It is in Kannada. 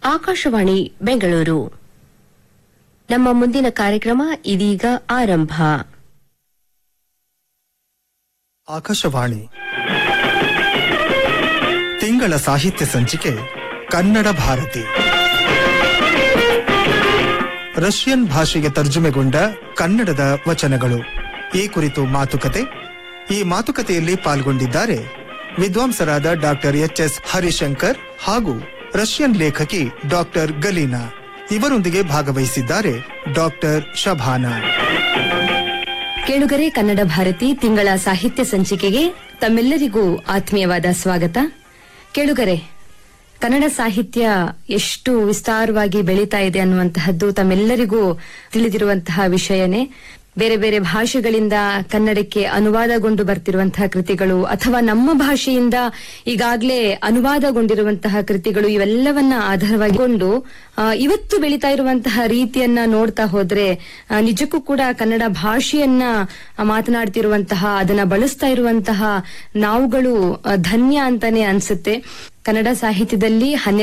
ಆಕಾಶವಾಣಿ ಬೆಂಗಳೂರು ನಮ್ಮ ಮುಂದಿನ ಕಾರ್ಯಕ್ರಮ ಇದೀಗ ಆರಂಭ ಆಕಾಶವಾಣಿ ತಿಂಗಳ ಸಾಹಿತ್ಯ ಸಂಚಿಕೆ ಕನ್ನಡ ಭಾರತಿ ರಷ್ಯನ್ ಭಾಷೆಗೆ ತರ್ಜುಮೆಗೊಂಡ ಕನ್ನಡದ ವಚನಗಳು ಈ ಕುರಿತು ಮಾತುಕತೆ ಈ ಮಾತುಕತೆಯಲ್ಲಿ ಪಾಲ್ಗೊಂಡಿದ್ದಾರೆ ವಿದ್ವಾಂಸರಾದ ಡಾಕ್ಟರ್ ಎಚ್ ಎಸ್ ಹರಿಶಂಕರ್ ಹಾಗೂ ರಷ್ಯನ್ ಲೇಖಕಿ ಡಾಕ್ಟರ್ ಗಲೀನಾ ಇವರೊಂದಿಗೆ ಭಾಗವಹಿಸಿದ್ದಾರೆ ಡಾಕ್ಟರ್ ಶಭಾನಾ ಕೇಳುಗರೆ ಕನ್ನಡ ಭಾರತಿ ತಿಂಗಳ ಸಾಹಿತ್ಯ ಸಂಚಿಕೆಗೆ ತಮ್ಮೆಲ್ಲರಿಗೂ ಆತ್ಮೀಯವಾದ ಸ್ವಾಗತ ಕೇಳುಗರೆ ಕನ್ನಡ ಸಾಹಿತ್ಯ ಎಷ್ಟು ವಿಸ್ತಾರವಾಗಿ ಬೆಳೀತಾ ಇದೆ ಅನ್ನುವಂತಹದ್ದು ತಮ್ಮೆಲ್ಲರಿಗೂ ತಿಳಿದಿರುವಂತಹ ವಿಷಯನೇ ಬೇರೆ ಬೇರೆ ಭಾಷೆಗಳಿಂದ ಕನ್ನಡಕ್ಕೆ ಅನುವಾದಗೊಂಡು ಬರ್ತಿರುವಂತಹ ಕೃತಿಗಳು ಅಥವಾ ನಮ್ಮ ಭಾಷೆಯಿಂದ ಈಗಾಗಲೇ ಅನುವಾದಗೊಂಡಿರುವಂತಹ ಕೃತಿಗಳು ಇವೆಲ್ಲವನ್ನ ಆಧಾರವಾಗಿಕೊಂಡು ಆ, ಇವತ್ತು ಬೆಳೀತಾ ಇರುವಂತಹ ರೀತಿಯನ್ನ ನೋಡ್ತಾ ಹೋದ್ರೆ ಆ, ನಿಜಕ್ಕೂ ಕೂಡ ಕನ್ನಡ ಭಾಷೆಯನ್ನ ಆ, ಮಾತನಾಡ್ತಿರುವಂತಹ ಅದನ್ನ ಬಳಸ್ತಾ ಇರುವಂತಹ ನಾವುಗಳು ಆ, ಧನ್ಯ ಅಂತಾನೆ ಅನ್ಸುತ್ತೆ ಕನ್ನಡ ಸಾಹಿತ್ಯದಲ್ಲಿ ಹನ್ನೆರಡು